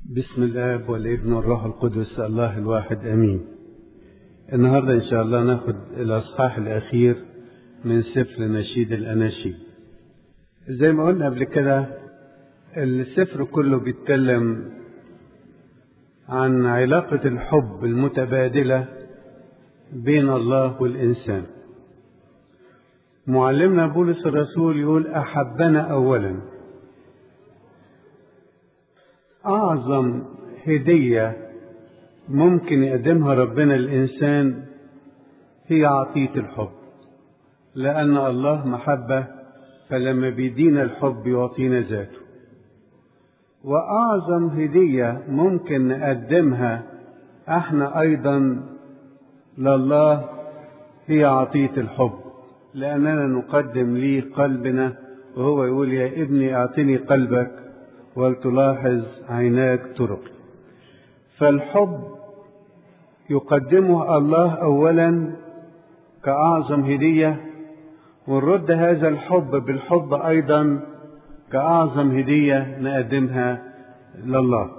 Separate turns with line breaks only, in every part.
بسم الله والابن والروح القدس الله الواحد امين النهارده ان شاء الله ناخد الاصحاح الاخير من سفر نشيد الاناشيد زي ما قلنا قبل كده السفر كله بيتكلم عن علاقة الحب المتبادلة بين الله والإنسان معلمنا بولس الرسول يقول أحبنا أولا أعظم هدية ممكن يقدمها ربنا للإنسان هي عطية الحب لأن الله محبة فلما بيدينا الحب يعطينا ذاته وأعظم هدية ممكن نقدمها احنا أيضا لله هي عطية الحب لأننا نقدم لي قلبنا وهو يقول يا ابني أعطني قلبك ولتلاحظ عيناك طرقي فالحب يقدمه الله أولا كأعظم هدية ونرد هذا الحب بالحب أيضا كأعظم هدية نقدمها لله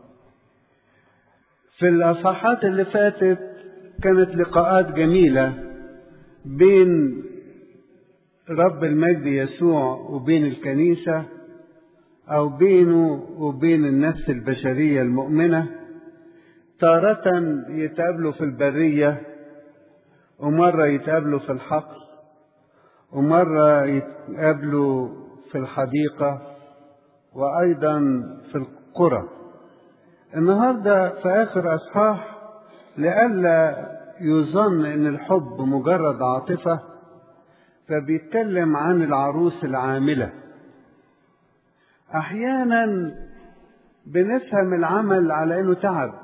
في الأصحاحات اللي فاتت كانت لقاءات جميلة بين رب المجد يسوع وبين الكنيسة أو بينه وبين النفس البشرية المؤمنة تارة يتقابلوا في البرية ومرة يتقابلوا في الحقل ومرة يتقابلوا في الحديقة وأيضا في القرى النهاردة في آخر أصحاح لئلا يظن أن الحب مجرد عاطفة فبيتكلم عن العروس العاملة أحيانا بنفهم العمل على أنه تعب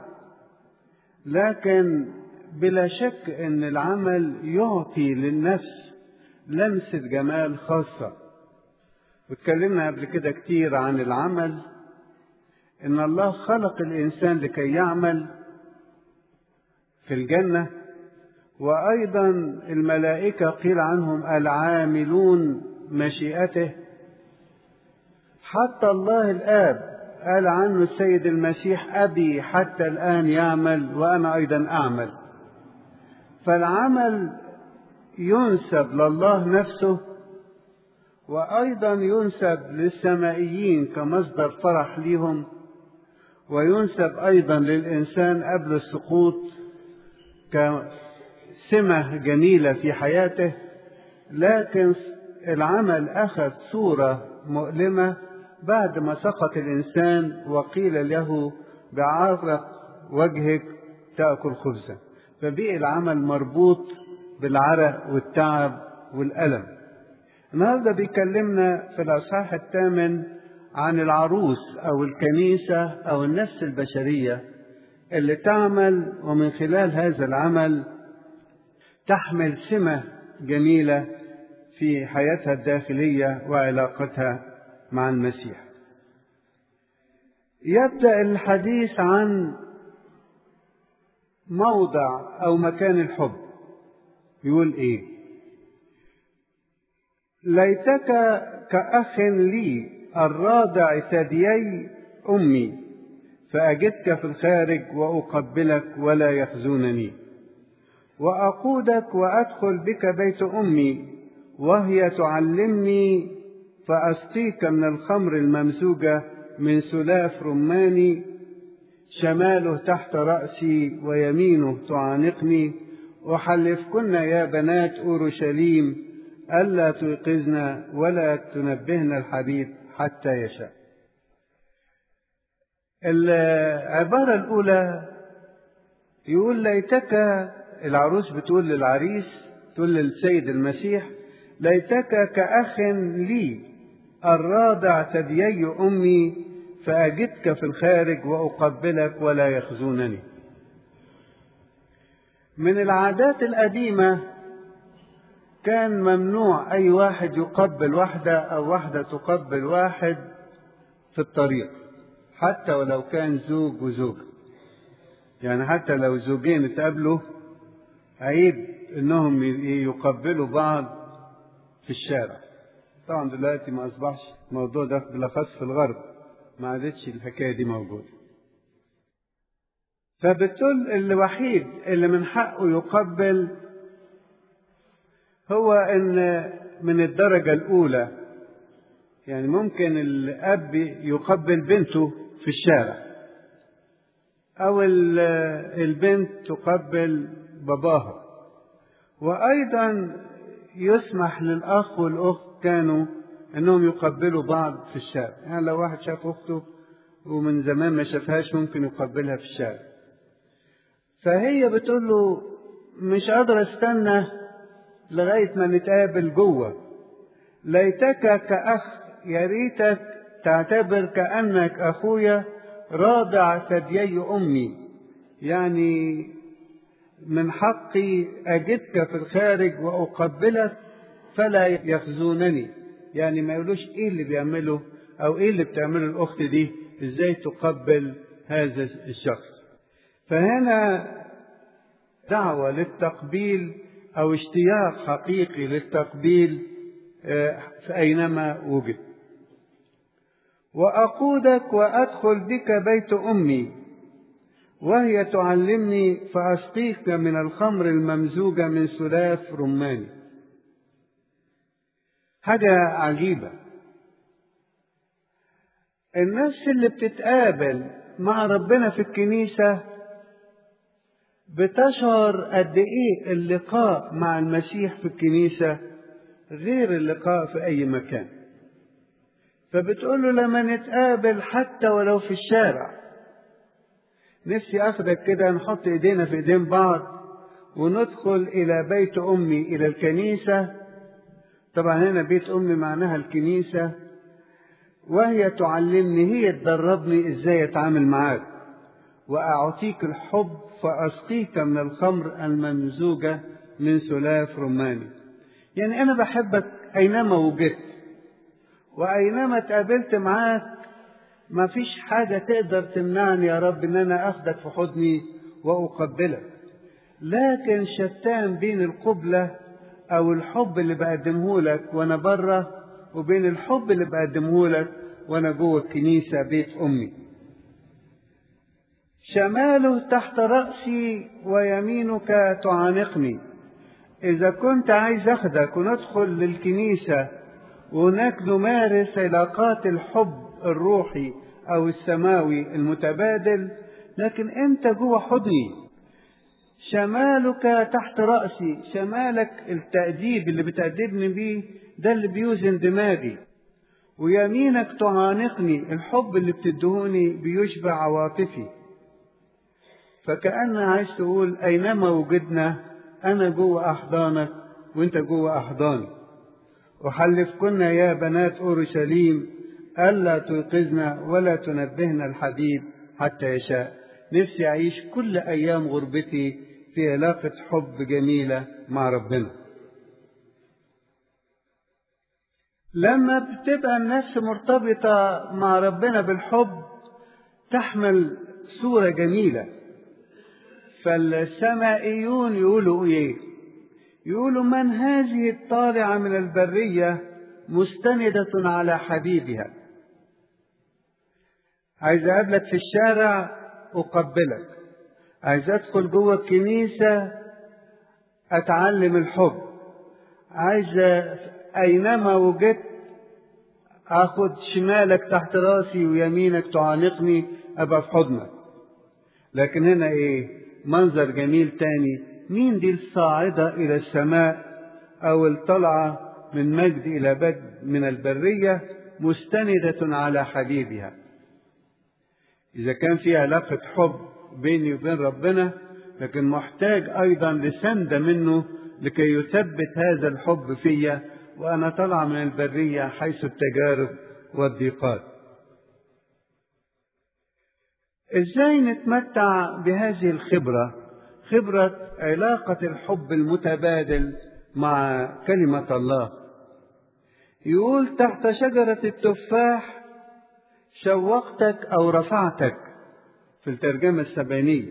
لكن بلا شك أن العمل يعطي للنفس لمسة جمال خاصة واتكلمنا قبل كده كتير عن العمل ان الله خلق الانسان لكي يعمل في الجنه وايضا الملائكه قيل عنهم العاملون مشيئته حتى الله الاب قال عنه السيد المسيح ابي حتى الان يعمل وانا ايضا اعمل فالعمل ينسب لله نفسه وايضا ينسب للسمائيين كمصدر فرح ليهم وينسب ايضا للانسان قبل السقوط كسمه جميله في حياته لكن العمل اخذ صوره مؤلمه بعد ما سقط الانسان وقيل له بعرق وجهك تاكل خبزا فبقي العمل مربوط بالعرق والتعب والالم النهارده بيكلمنا في الاصحاح الثامن عن العروس او الكنيسه او النفس البشريه اللي تعمل ومن خلال هذا العمل تحمل سمه جميله في حياتها الداخليه وعلاقتها مع المسيح يبدا الحديث عن موضع او مكان الحب يقول ايه ليتك كأخ لي الراضع ثديي أمي فأجدك في الخارج وأقبلك ولا يخزونني وأقودك وأدخل بك بيت أمي وهي تعلمني فأسقيك من الخمر الممزوجة من سلاف رماني شماله تحت رأسي ويمينه تعانقني أحلفكن يا بنات أورشليم ألا توقظنا ولا تنبهنا الحبيب حتى يشاء العبارة الأولى يقول ليتك العروس بتقول للعريس تقول للسيد المسيح ليتك كأخ لي الراضع ثديي أمي فأجدك في الخارج وأقبلك ولا يخزونني من العادات القديمة كان ممنوع أي واحد يقبل واحدة أو واحدة تقبل واحد في الطريق حتى ولو كان زوج وزوجة يعني حتى لو زوجين اتقابلوا عيب انهم يقبلوا بعض في الشارع طبعا دلوقتي ما اصبحش الموضوع ده بالاخص في الغرب ما عادتش الحكايه دي موجوده فبتقول الوحيد اللي من حقه يقبل هو ان من الدرجة الأولى يعني ممكن الأب يقبل بنته في الشارع أو البنت تقبل باباها وأيضا يسمح للأخ والأخت كانوا أنهم يقبلوا بعض في الشارع يعني لو واحد شاف أخته ومن زمان ما شافهاش ممكن يقبلها في الشارع فهي بتقول له مش قادر استنى لغاية ما نتقابل جوه ليتك كأخ يا ريتك تعتبر كأنك أخويا راضع ثديي أمي يعني من حقي أجدك في الخارج وأقبلك فلا يخزونني يعني ما يقولوش إيه اللي بيعمله أو إيه اللي بتعمله الأخت دي إزاي تقبل هذا الشخص فهنا دعوة للتقبيل أو اشتياق حقيقي للتقبيل في أينما وجد وأقودك وأدخل بك بيت أمي وهي تعلمني فأسقيك من الخمر الممزوجة من سلاف رماني حاجة عجيبة النفس اللي بتتقابل مع ربنا في الكنيسة بتشعر قد ايه اللقاء مع المسيح في الكنيسة غير اللقاء في اي مكان فبتقول له لما نتقابل حتى ولو في الشارع نفسي اخدك كده نحط ايدينا في ايدين بعض وندخل الى بيت امي الى الكنيسة طبعا هنا بيت امي معناها الكنيسة وهي تعلمني هي تدربني ازاي اتعامل معاك واعطيك الحب فاسقيك من الخمر الممزوجة من سلاف رماني يعني انا بحبك اينما وجدت واينما اتقابلت معاك ما فيش حاجة تقدر تمنعني يا رب ان انا اخدك في حضني واقبلك لكن شتان بين القبلة او الحب اللي بقدمه لك وانا بره وبين الحب اللي بقدمه لك وانا جوه الكنيسة بيت امي شماله تحت رأسي ويمينك تعانقني إذا كنت عايز أخدك وندخل للكنيسة وهناك نمارس علاقات الحب الروحي أو السماوي المتبادل لكن أنت جوه حضني شمالك تحت رأسي شمالك التأديب اللي بتأدبني بيه ده اللي بيوزن دماغي ويمينك تعانقني الحب اللي بتدهوني بيشبع عواطفي فكأن عايز تقول أينما وجدنا أنا جوه أحضانك وأنت جوه أحضاني أحلفكن يا بنات أورشليم ألا توقظنا ولا تنبهنا الحبيب حتى يشاء نفسي أعيش كل أيام غربتي في علاقة حب جميلة مع ربنا لما بتبقى النفس مرتبطة مع ربنا بالحب تحمل صورة جميلة فالسمائيون يقولوا ايه يقولوا من هذه الطالعة من البرية مستندة على حبيبها عايز اقابلك في الشارع اقبلك عايز ادخل جوه الكنيسة اتعلم الحب عايز اينما وجدت اخد شمالك تحت راسي ويمينك تعانقني ابقى في حضنك لكن هنا ايه منظر جميل تاني مين دي الصاعدة إلى السماء أو الطلعة من مجد إلى بد من البرية مستندة على حبيبها إذا كان في علاقة حب بيني وبين ربنا لكن محتاج أيضا لسندة منه لكي يثبت هذا الحب فيا وأنا طالع من البرية حيث التجارب والضيقات ازاي نتمتع بهذه الخبرة خبرة علاقة الحب المتبادل مع كلمة الله يقول تحت شجرة التفاح شوقتك أو رفعتك في الترجمة السبانية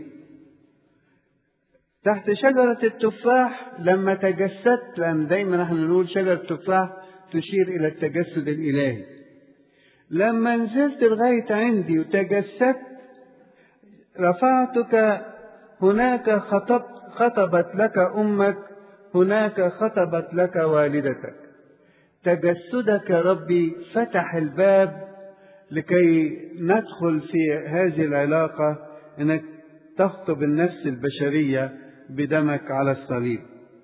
تحت شجرة التفاح لما تجسدت لأن دايما احنا نقول شجرة التفاح تشير إلى التجسد الإلهي لما نزلت لغاية عندي وتجسدت رفعتك هناك خطب خطبت لك أمك هناك خطبت لك والدتك تجسدك ربي فتح الباب لكي ندخل في هذه العلاقة انك تخطب النفس البشرية بدمك على الصليب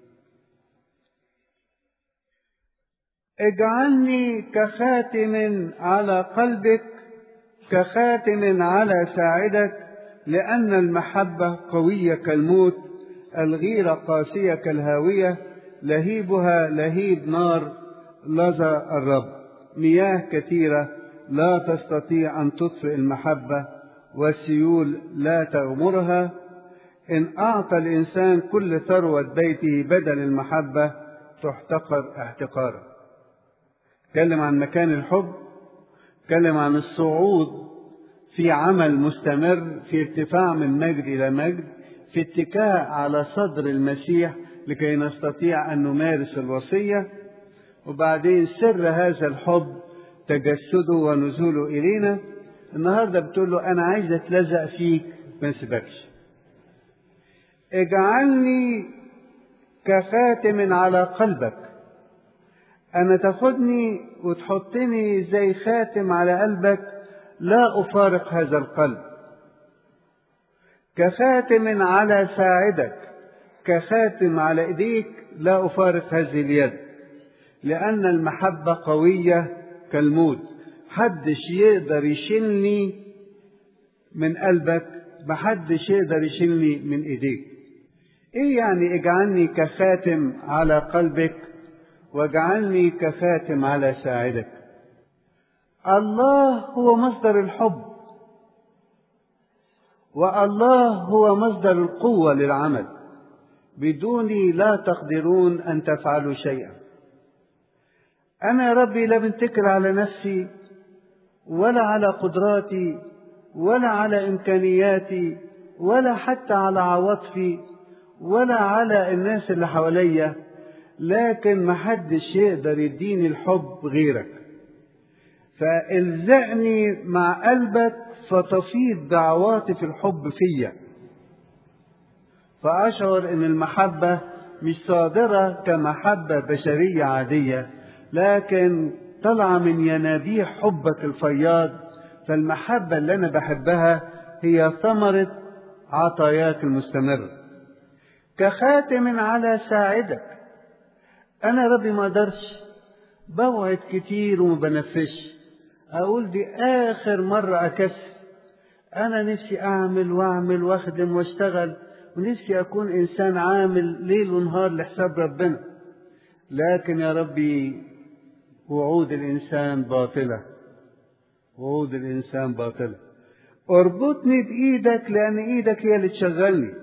اجعلني كخاتم على قلبك كخاتم على ساعدك لأن المحبة قوية كالموت الغيرة قاسية كالهاوية لهيبها لهيب نار لظى الرب مياه كثيرة لا تستطيع أن تطفئ المحبة والسيول لا تغمرها إن أعطى الإنسان كل ثروة بيته بدل المحبة تحتقر احتقارا تكلم عن مكان الحب تكلم عن الصعود في عمل مستمر في ارتفاع من مجد إلى مجد في اتكاء على صدر المسيح لكي نستطيع أن نمارس الوصية وبعدين سر هذا الحب تجسده ونزوله إلينا النهارده بتقول له أنا عايز أتلزق فيك ما نسيبكش اجعلني كخاتم على قلبك أنا تاخدني وتحطني زي خاتم على قلبك لا أفارق هذا القلب كخاتم على ساعدك كخاتم على إيديك لا أفارق هذه اليد لأن المحبة قوية كالموت محدش يقدر يشيلني من قلبك محدش يقدر يشيلني من ايديك ايه يعني اجعلني كخاتم على قلبك واجعلني كخاتم على ساعدك الله هو مصدر الحب والله هو مصدر القوه للعمل بدوني لا تقدرون ان تفعلوا شيئا انا يا ربي لا بنتكل على نفسي ولا على قدراتي ولا على امكانياتي ولا حتى على عواطفي ولا على الناس اللي حواليا لكن محدش يقدر يديني الحب غيرك فالزقني مع قلبك فتفيض دعواتي الحب فيا فاشعر ان المحبه مش صادره كمحبه بشريه عاديه لكن طالعه من ينابيع حبك الفياض فالمحبه اللي انا بحبها هي ثمره عطاياك المستمره كخاتم على ساعدك انا ربي ما اقدرش بوعد كتير وما بنفذش اقول دي اخر مره اكسر انا نفسي اعمل واعمل واخدم واشتغل ونفسي اكون انسان عامل ليل ونهار لحساب ربنا لكن يا ربي وعود الانسان باطله وعود الانسان باطله اربطني بايدك لان ايدك هي اللي تشغلني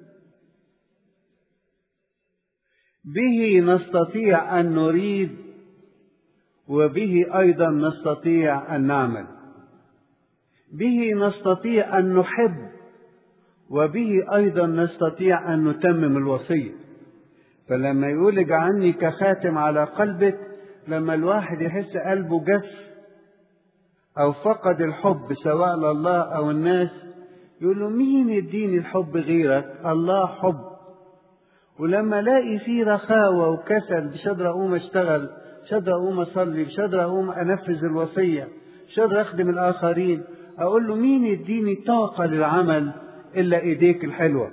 به نستطيع ان نريد وبه ايضا نستطيع ان نعمل به نستطيع ان نحب وبه ايضا نستطيع ان نتمم الوصيه فلما يقول اجعلني كخاتم على قلبك لما الواحد يحس قلبه جف او فقد الحب سواء لله او الناس يقول له مين يديني الحب غيرك الله حب ولما الاقي فيه رخاوه وكسل مش قادر اقوم اشتغل مش قادر اقوم اصلي مش قادر اقوم انفذ الوصيه مش قادر اخدم الاخرين اقول له مين يديني طاقه للعمل الا ايديك الحلوه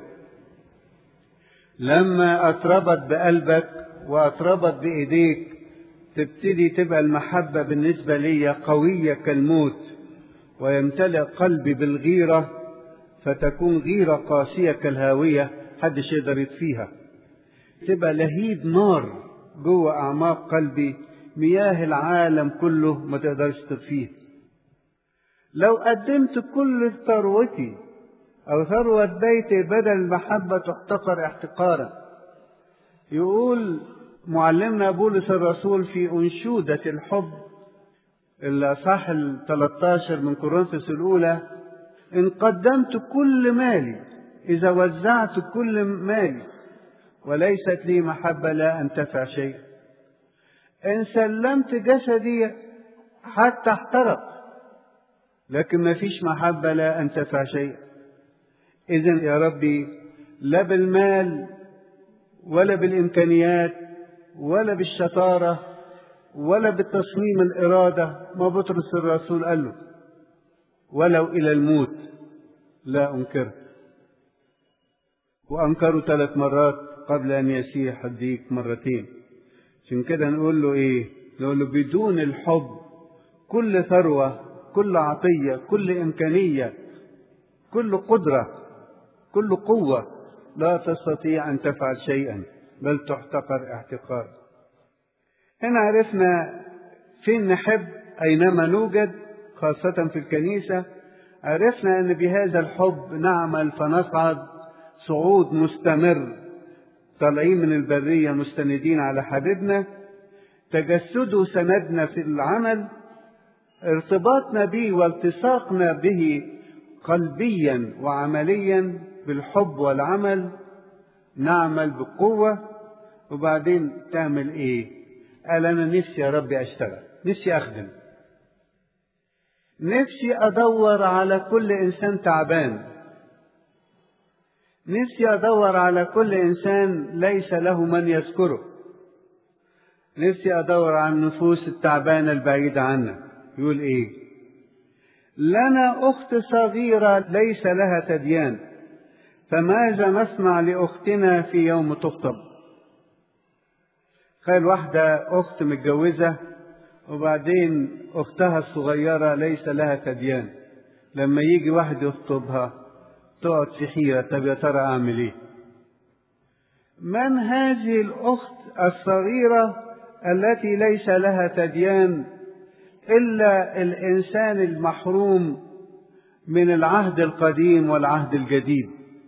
لما اتربط بقلبك واتربط بايديك تبتدي تبقى المحبه بالنسبه لي قويه كالموت ويمتلئ قلبي بالغيره فتكون غيره قاسيه كالهاويه محدش يقدر يطفيها تبقى لهيب نار جوه اعماق قلبي مياه العالم كله ما تقدرش تطفيه لو قدمت كل ثروتي او ثروة بيتي بدل المحبة تحتقر احتقارا يقول معلمنا بولس الرسول في أنشودة الحب الأصحاح ال 13 من كورنثوس الأولى إن قدمت كل مالي إذا وزعت كل مالي وليست لي محبة لا أنتفع شيء إن سلمت جسدي حتى احترق لكن ما فيش محبة لا أنتفع شيء إذا يا ربي لا بالمال ولا بالإمكانيات ولا بالشطارة ولا بالتصميم الإرادة ما بطرس الرسول قال له ولو إلى الموت لا أنكره وأنكره ثلاث مرات قبل أن يسيح الديك مرتين عشان كده نقول له إيه نقول له بدون الحب كل ثروة كل عطية كل إمكانية كل قدرة كل قوة لا تستطيع أن تفعل شيئا بل تحتقر احتقار هنا عرفنا فين نحب أينما نوجد خاصة في الكنيسة عرفنا أن بهذا الحب نعمل فنصعد صعود مستمر طالعين من البرية مستندين على حبيبنا تجسده سندنا في العمل ارتباطنا به والتصاقنا به قلبيا وعمليا بالحب والعمل نعمل بقوة وبعدين تعمل ايه قال انا نفسي يا ربي اشتغل نفسي اخدم نفسي ادور على كل انسان تعبان نفسي ادور على كل انسان ليس له من يذكره نفسي ادور على النفوس التعبانه البعيده عنا يقول ايه لنا اخت صغيره ليس لها تديان فماذا نصنع لاختنا في يوم تخطب قال واحده اخت متجوزه وبعدين اختها الصغيره ليس لها تديان لما يجي واحد يخطبها تقعد في حيرة طب يا ترى أعمل إيه؟ من هذه الأخت الصغيرة التي ليس لها تديان إلا الإنسان المحروم من العهد القديم والعهد الجديد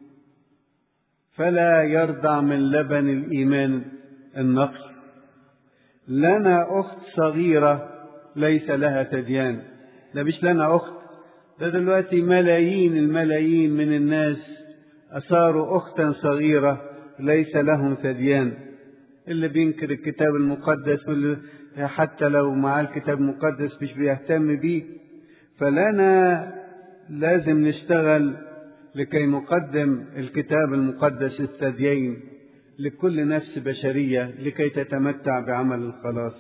فلا يرضع من لبن الإيمان النقي لنا أخت صغيرة ليس لها تديان ده مش لنا أخت ده دلوقتي ملايين الملايين من الناس أصاروا أختا صغيرة ليس لهم تديان اللي بينكر الكتاب المقدس واللي حتى لو معاه الكتاب المقدس مش بيهتم بيه فلنا لازم نشتغل لكي نقدم الكتاب المقدس الثديين لكل نفس بشرية لكي تتمتع بعمل الخلاص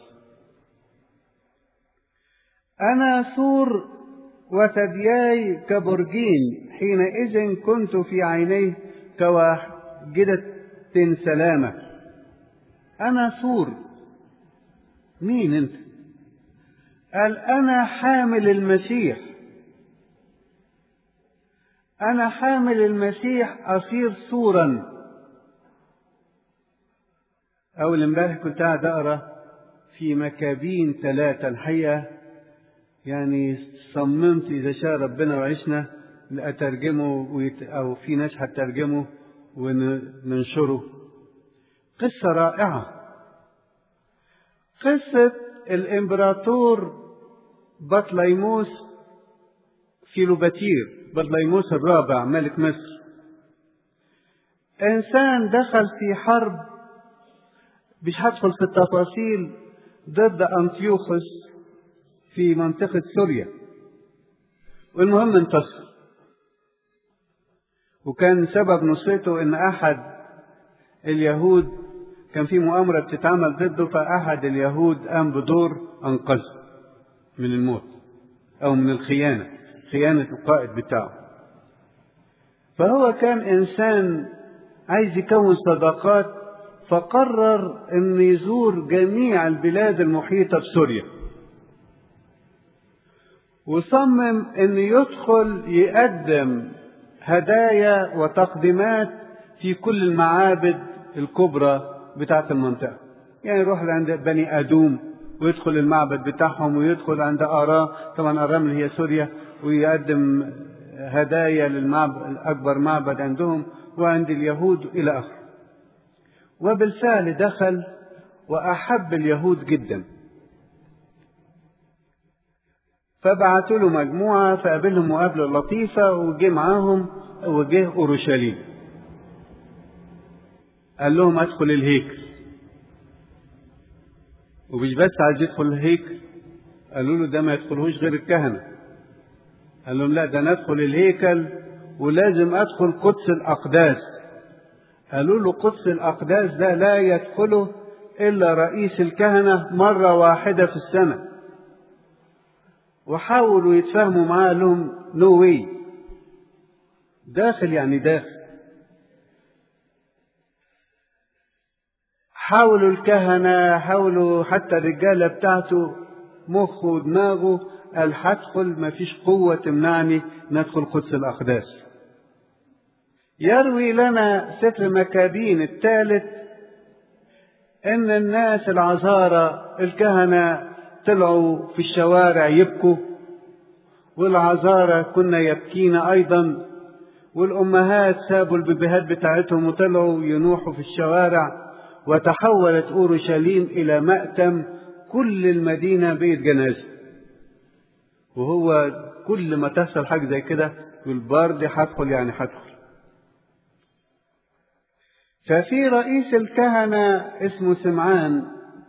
أنا سور وثدياي كبرجين حينئذ كنت في عينيه كواحدة سلامة أنا سور مين أنت؟ قال أنا حامل المسيح أنا حامل المسيح أصير سورا أول امبارح كنت قاعد أقرأ في مكابين ثلاثة الحقيقة يعني صممت إذا شاء ربنا وعشنا لأترجمه ويت... أو في ناس هترجمه وننشره قصة رائعة قصة الإمبراطور بطليموس فيلوباتير بطليموس الرابع ملك مصر إنسان دخل في حرب مش هدخل في التفاصيل ضد أنتيوخوس في منطقة سوريا والمهم انتصر وكان سبب نصرته ان احد اليهود كان في مؤامرة بتتعمل ضده فاحد اليهود قام بدور انقذه من الموت او من الخيانة خيانة القائد بتاعه فهو كان انسان عايز يكون صداقات فقرر ان يزور جميع البلاد المحيطة بسوريا وصمم ان يدخل يقدم هدايا وتقديمات في كل المعابد الكبرى بتاعت المنطقة يعني يروح عند بني أدوم ويدخل المعبد بتاعهم ويدخل عند آراء طبعا آرام اللي هي سوريا ويقدم هدايا للمعبد أكبر معبد عندهم وعند اليهود إلى آخره وبالفعل دخل وأحب اليهود جدا فبعتوا له مجموعة فقابلهم مقابلة لطيفة وجه معاهم وجه أورشليم قال لهم أدخل الهيكل ومش بس عايز يدخل الهيكل قالوا له ده ما يدخلهوش غير الكهنة قال لهم لا ده ندخل الهيكل ولازم أدخل قدس الأقداس قالوا له قدس الأقداس ده لا يدخله إلا رئيس الكهنة مرة واحدة في السنة وحاولوا يتفاهموا معاه لهم نو واي داخل يعني داخل حاولوا الكهنة حاولوا حتى الرجالة بتاعته مخه ودماغه قال هدخل مفيش قوة تمنعني ندخل قدس الأقداس يروي لنا سفر مكابين الثالث ان الناس العذارى الكهنة طلعوا في الشوارع يبكوا والعذارى كنا يبكين ايضا والامهات سابوا البيبيهات بتاعتهم وطلعوا ينوحوا في الشوارع وتحولت اورشليم الى مأتم كل المدينة بقت جنازة وهو كل ما تحصل حاجة زي كده يقول برضه هدخل يعني هدخل ففي رئيس الكهنة اسمه سمعان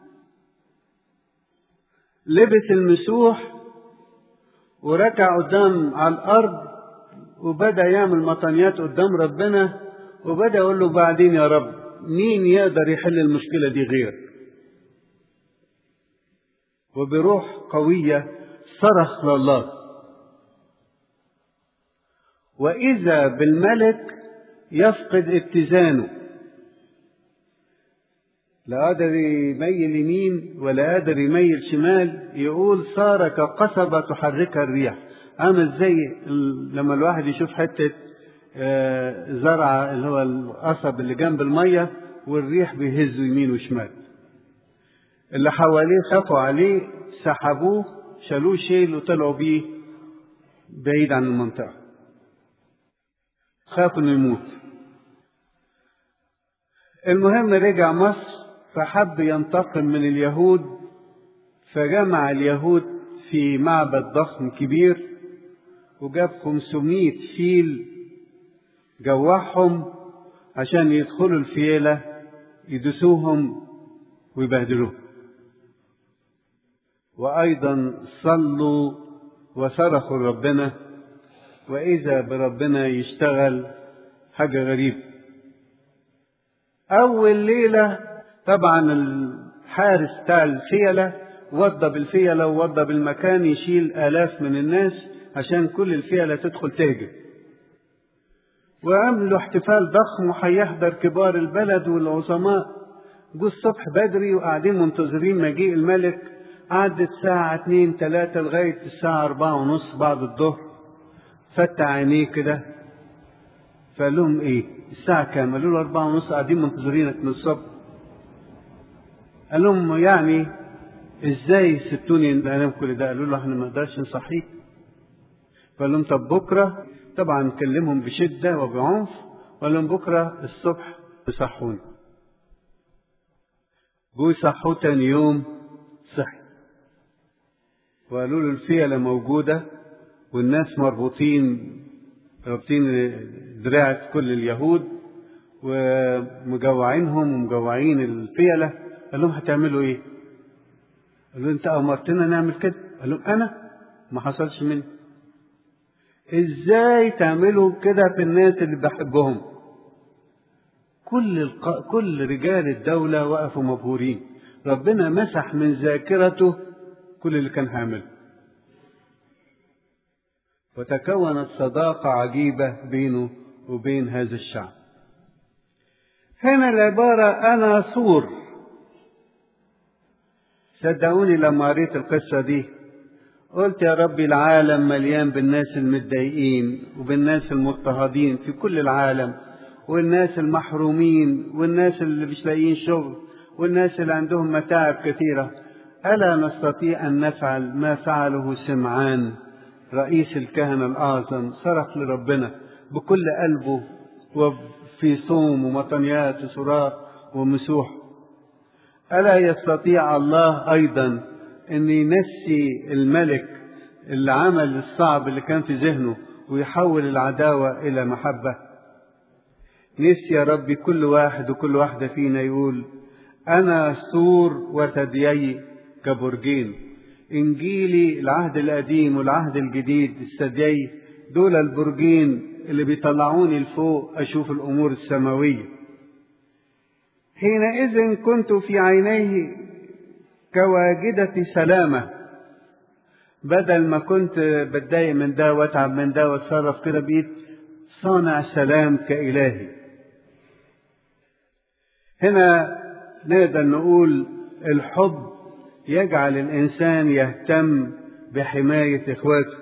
لبس المسوح وركع قدام على الأرض وبدأ يعمل مطنيات قدام ربنا وبدأ يقول له بعدين يا رب مين يقدر يحل المشكلة دي غير وبروح قوية صرخ لله وإذا بالملك يفقد اتزانه لا قادر يميل يمين ولا قادر يميل شمال يقول صار كقصبة تحركها الريح عامل زي لما الواحد يشوف حتة زرعة اللي هو القصب اللي جنب المية والريح بيهزه يمين وشمال اللي حواليه خافوا عليه سحبوه شالوه شيل وطلعوا بيه بعيد عن المنطقة خافوا انه يموت المهم رجع مصر فحب ينتقم من اليهود فجمع اليهود في معبد ضخم كبير وجاب 500 فيل جوعهم عشان يدخلوا الفيلة يدسوهم ويبهدلوهم وأيضا صلوا وصرخوا ربنا وإذا بربنا يشتغل حاجة غريبة أول ليلة طبعا الحارس بتاع الفيلة وضب الفيلة ووضب المكان يشيل آلاف من الناس عشان كل الفيلة تدخل تهجم وعملوا احتفال ضخم وهيحضر كبار البلد والعظماء جو الصبح بدري وقاعدين منتظرين مجيء الملك قعدت ساعة اتنين تلاتة لغاية الساعة أربعة ونص بعد الظهر فتح عينيه كده فقال لهم ايه الساعة كام قالوا له أربعة ونص قاعدين منتظرينك من الصبح قال لهم يعني ازاي سبتوني انام كل ده قالوا له احنا ما نقدرش نصحيك فقال لهم طب بكرة طبعا كلمهم بشدة وبعنف وقال لهم بكرة الصبح يصحوني جو يصحوه تاني يوم صحي وقالوا له الفيلة موجودة والناس مربوطين رابطين دراعة كل اليهود ومجوعينهم ومجوعين الفيلة قال لهم هتعملوا ايه؟ قالوا انت امرتنا نعمل كده قال لهم انا ما حصلش مني ازاي تعملوا كده في الناس اللي بحبهم كل الق... كل رجال الدولة وقفوا مبهورين ربنا مسح من ذاكرته كل اللي كان هيعمله وتكونت صداقة عجيبة بينه وبين هذا الشعب هنا العبارة أنا سور صدقوني لما قريت القصة دي قلت يا ربي العالم مليان بالناس المتضايقين وبالناس المضطهدين في كل العالم والناس المحرومين والناس اللي مش لاقيين شغل والناس اللي عندهم متاعب كثيرة ألا نستطيع أن نفعل ما فعله سمعان رئيس الكهنة الأعظم صرخ لربنا بكل قلبه وفي صوم ومطنيات وصراخ ومسوح ألا يستطيع الله أيضا أن ينسي الملك اللي عمل الصعب اللي كان في ذهنه ويحول العداوة إلى محبة نسي يا ربي كل واحد وكل واحدة فينا يقول أنا سور وثديي كبرجين إنجيلي العهد القديم والعهد الجديد الثديي دول البرجين اللي بيطلعوني لفوق أشوف الأمور السماوية حينئذ كنت في عينيه كواجدة سلامة بدل ما كنت بتضايق من ده واتعب من ده واتصرف كده بقيت صانع سلام كإلهي هنا نقدر نقول الحب يجعل الإنسان يهتم بحماية إخواته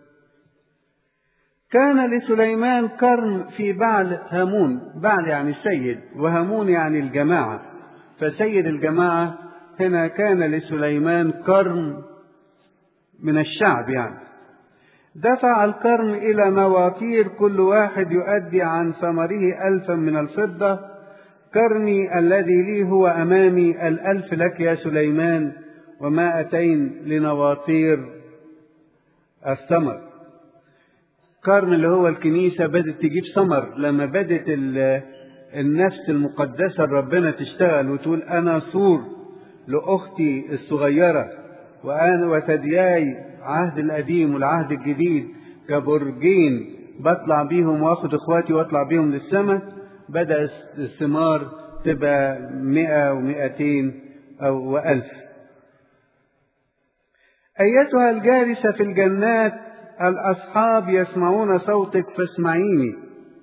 كان لسليمان قرن في بعل هامون بعل يعني سيد وهامون يعني الجماعة فسيد الجماعة هنا كان لسليمان قرن من الشعب يعني دفع القرن إلى مواتير كل واحد يؤدي عن ثمره ألفا من الفضة قرني الذي لي هو أمامي الألف لك يا سليمان ومائتين لنواطير الثمر قرن اللي هو الكنيسة بدت تجيب ثمر لما بدت النفس المقدسة ربنا تشتغل وتقول أنا صور لأختي الصغيرة وأنا وثدياي عهد القديم والعهد الجديد كبرجين بطلع بيهم واخد اخواتي واطلع بيهم للسماء بدأ الثمار تبقى مئة ومئتين أو وألف أيتها الجالسة في الجنات الأصحاب يسمعون صوتك فاسمعيني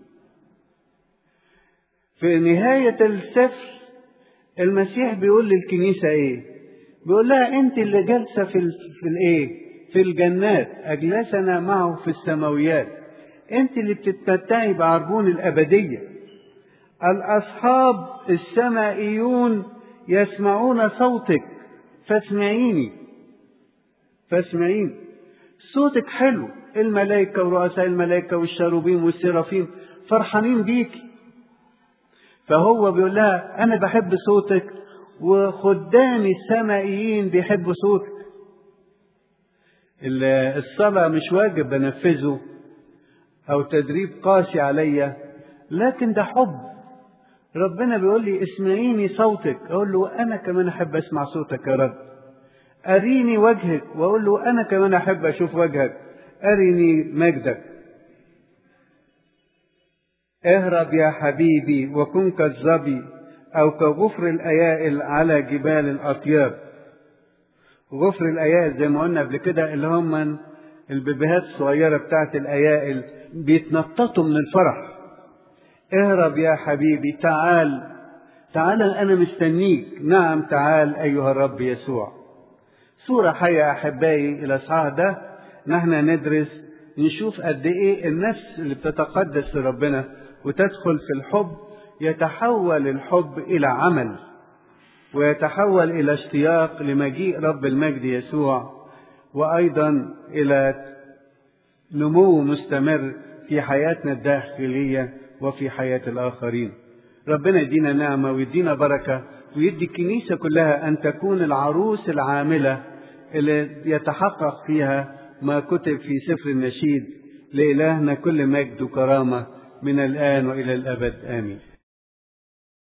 في نهاية السفر المسيح بيقول للكنيسة ايه بيقول لها انت اللي جالسة في ال... في الايه في الجنات اجلسنا معه في السماويات انت اللي بتتمتعي بعربون الابدية الاصحاب السمائيون يسمعون صوتك فاسمعيني فاسمعيني صوتك حلو الملائكة ورؤساء الملائكة والشاروبين والسرافين فرحانين بيكي فهو بيقول لها أنا بحب صوتك وخدامي السمائيين بيحبوا صوتك الصلاة مش واجب بنفذه أو تدريب قاسي عليا لكن ده حب ربنا بيقول لي اسمعيني صوتك أقول له أنا كمان أحب أسمع صوتك يا رب أريني وجهك وأقول له أنا كمان أحب أشوف وجهك أرني مجدك اهرب يا حبيبي وكن كالظبي أو كغفر الأيائل على جبال الأطياب غفر الأيائل زي ما قلنا قبل كده اللي هم البيبيهات الصغيرة بتاعت الأيائل بيتنططوا من الفرح اهرب يا حبيبي تعال تعال أنا مستنيك نعم تعال أيها الرب يسوع صورة حية أحبائي الأصحاح ده نحن ندرس نشوف قد إيه النفس اللي بتتقدس لربنا وتدخل في الحب يتحول الحب إلى عمل ويتحول إلى اشتياق لمجيء رب المجد يسوع وأيضا إلى نمو مستمر في حياتنا الداخلية وفي حياة الآخرين ربنا يدينا نعمة ويدينا بركة ويدي الكنيسة كلها أن تكون العروس العاملة اللي يتحقق فيها ما كتب في سفر النشيد لإلهنا كل مجد وكرامة من الآن وإلى الأبد آمين